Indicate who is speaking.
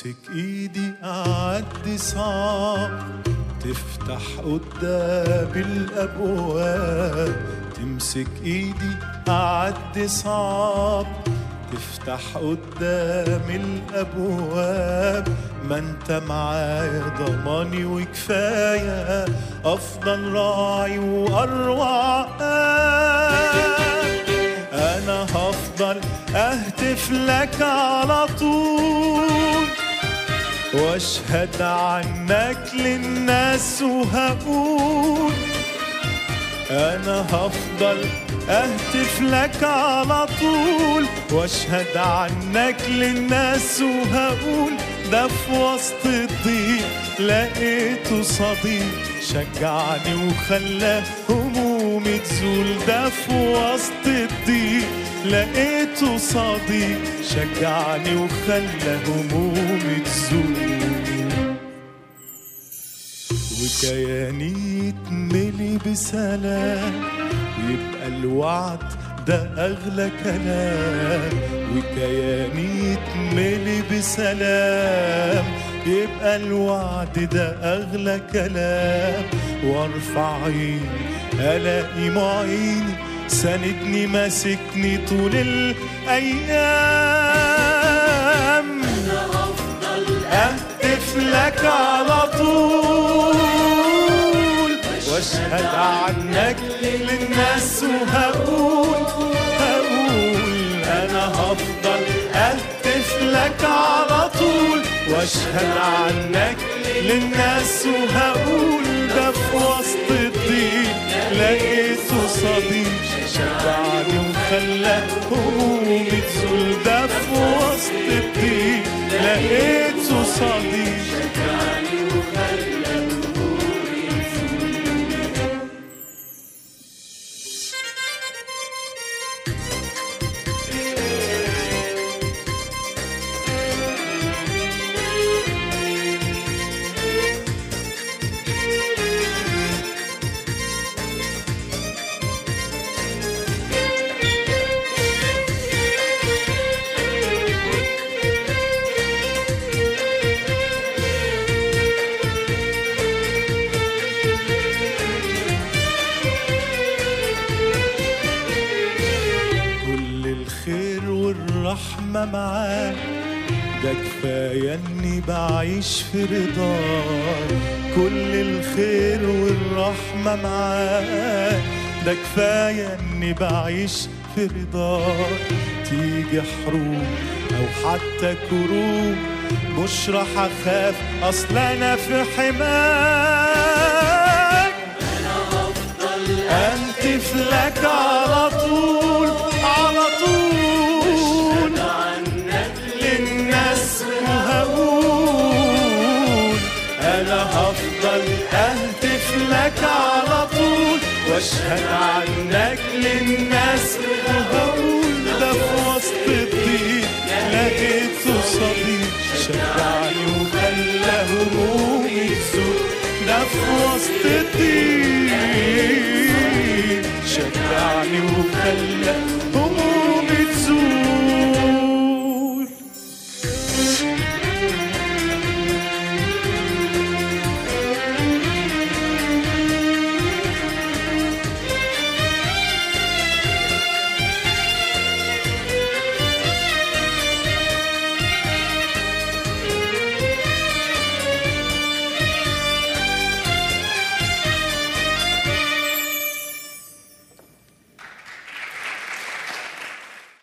Speaker 1: تمسك ايدي اعدي صعب تفتح قدام الابواب تمسك ايدي اعدي صعب تفتح قدام الابواب ما انت معايا ضماني وكفايه افضل راعي واروع انا هفضل اهتف لك على طول واشهد عنك للناس وهقول انا هفضل اهتف لك على طول واشهد عنك للناس وهقول ده في وسط الضيق لقيته صديق شجعني وخلى همومي تزول ده في وسط الضيق لقيته صديق شجعني وخلى همومي تزول وكياني يتملي بسلام ويبقى الوعد ده أغلى كلام وكياني يتملي بسلام يبقى الوعد ده أغلى كلام وارفع عيني ألاقي معيني ساندني ماسكني طول الأيام أهتف لك على طول واشهد عنك للناس وهقول هقول انا هفضل اهتف لك على طول واشهد عنك للناس وهقول ده في وسط الضيق لقيته صديق شجعني وخلى همومي تزول ده في وسط الضيق لقيته صديق كل الخير والرحمة معاك ده كفاية اني بعيش في رضاك كل الخير والرحمة معاك ده كفاية اني بعيش في رضاك تيجي حروب او حتى كروب مش راح اخاف اصل انا في حماك انتف لك على طول على طول للناس وهقول انا هفضل اهتف لك على طول واشهد عنك للناس وهقول ده في وسط الضيق لقيته صديق شجعني وخلى همومي تزول ده في وسط الضيق شجعني وخلى